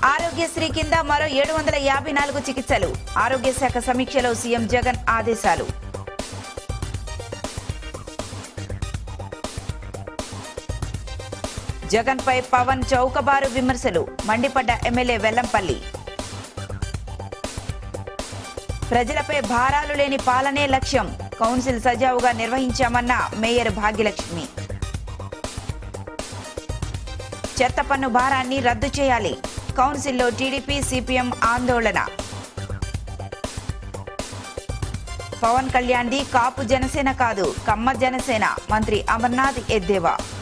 ఆరోగ్యశ్రీ కింద మరో ఏడు వందల యాభై నాలుగు చికిత్సలు ఆరోగ్య శాఖ సమీక్షలో సీఎం జగన్ ఆదేశాలు జగన్ పై పవన్ చౌకబారు విమర్శలు మండిపడ్డ ఎమ్మెల్యే వెల్లంపల్లి ప్రజలపై భారాలు లేని పాలనే లక్ష్యం కౌన్సిల్ సజావుగా నిర్వహించామన్న మేయర్ భాగ్యలక్ష్మి చెత్త పన్ను భారాన్ని రద్దు చేయాలి కౌన్సిల్లో టీడీపీ సిపిఎం ఆందోళన పవన్ కళ్యాణ్ది కాపు జనసేన కాదు కమ్మ జనసేన మంత్రి అమర్నాథ్ ఎద్దేవా